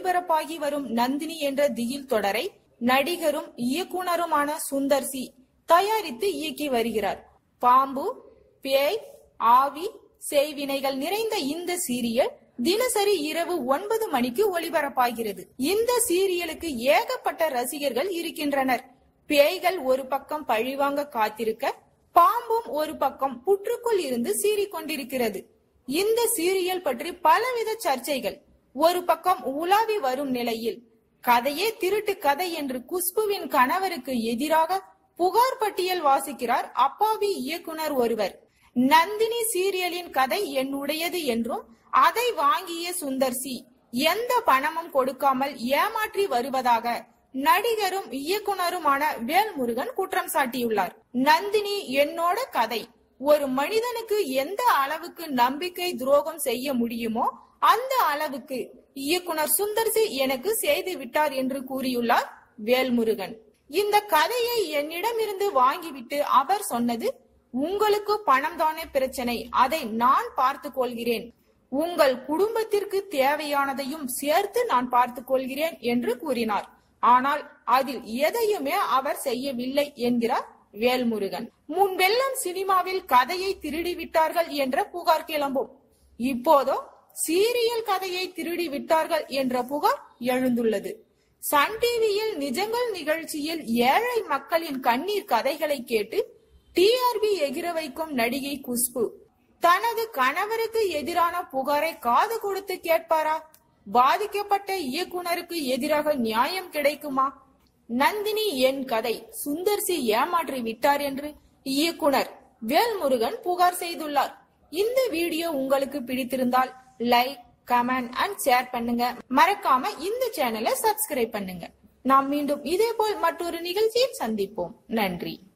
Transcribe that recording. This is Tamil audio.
ஒளிபரப்பாகி வரும் நந்தினி என்ற திகில் தொடரை நடிகரும் இயக்குனருமான சுந்தர் சி தயாரித்து இயக்கி வருகிறார் பாம்பு பேய் ஆவி செய்வினைகள் நிறைந்த இந்த சீரியல் தினசரி இரவு ஒன்பது மணிக்கு ஒளிபரப்பாகிறது இந்த சீரியலுக்கு ஏகப்பட்ட ரசிகர்கள் இருக்கின்றனர் பேய்கள் ஒரு பக்கம் பழிவாங்க காத்திருக்க பாம்பும் ஒரு பக்கம் புற்றுக்குள் இருந்து சீறிக் கொண்டிருக்கிறது இந்த சீரியல் பற்றி பலவித சர்ச்சைகள் ஒரு பக்கம் உலாவி வரும் நிலையில் கதையே திருட்டு கதை என்று குஷ்புவின் கணவருக்கு எதிராக புகார் பட்டியல் வாசிக்கிறார் அப்பாவி இயக்குனர் ஒருவர் நந்தினி சீரியலின் கதை என்னுடையது என்றும் அதை வாங்கிய சுந்தர் சி எந்த பணமும் கொடுக்காமல் ஏமாற்றி வருவதாக நடிகரும் இயக்குனருமான வேல்முருகன் குற்றம் சாட்டியுள்ளார் நந்தினி என்னோட கதை ஒரு மனிதனுக்கு எந்த அளவுக்கு நம்பிக்கை துரோகம் செய்ய முடியுமோ அந்த அளவுக்கு இயக்குனர் சுந்தர் சி எனக்கு செய்து விட்டார் என்று கூறியுள்ளார் வேல்முருகன் இந்த கதையை என்னிடமிருந்து வாங்கிவிட்டு அவர் சொன்னது உங்களுக்கு பணம் தானே பிரச்சனை அதை நான் பார்த்துக் கொள்கிறேன் உங்கள் குடும்பத்திற்கு தேவையானதையும் சேர்த்து நான் பார்த்துக் கொள்கிறேன் என்று கூறினார் ஆனால் அதில் எதையுமே அவர் செய்யவில்லை என்கிறார் வேல்முருகன் முன்பெல்லாம் சினிமாவில் கதையை திருடி விட்டார்கள் என்ற புகார் கிளம்பும் இப்போதோ சீரியல் கதையை திருடி விட்டார்கள் என்ற புகார் எழுந்துள்ளது சன் டிவியில் நிஜங்கள் நிகழ்ச்சியில் ஏழை மக்களின் கண்ணீர் கதைகளை கேட்டு டிஆர்பி எகிர வைக்கும் நடிகை குஷ்பு தனது கணவருக்கு எதிரான புகாரை காது கொடுத்து கேட்பாரா பாதிக்கப்பட்ட இயக்குனருக்கு எதிராக நியாயம் கிடைக்குமா நந்தினி என் கதை சுந்தர்சி ஏமாற்றி விட்டார் என்று இயக்குனர் வேல்முருகன் புகார் செய்துள்ளார் இந்த வீடியோ உங்களுக்கு பிடித்திருந்தால் லைக் கமெண்ட் அண்ட் ஷேர் பண்ணுங்க மறக்காம இந்த சேனலை சப்ஸ்கிரைப் பண்ணுங்க நாம் மீண்டும் இதே போல் மற்றொரு நிகழ்ச்சியில் சந்திப்போம் நன்றி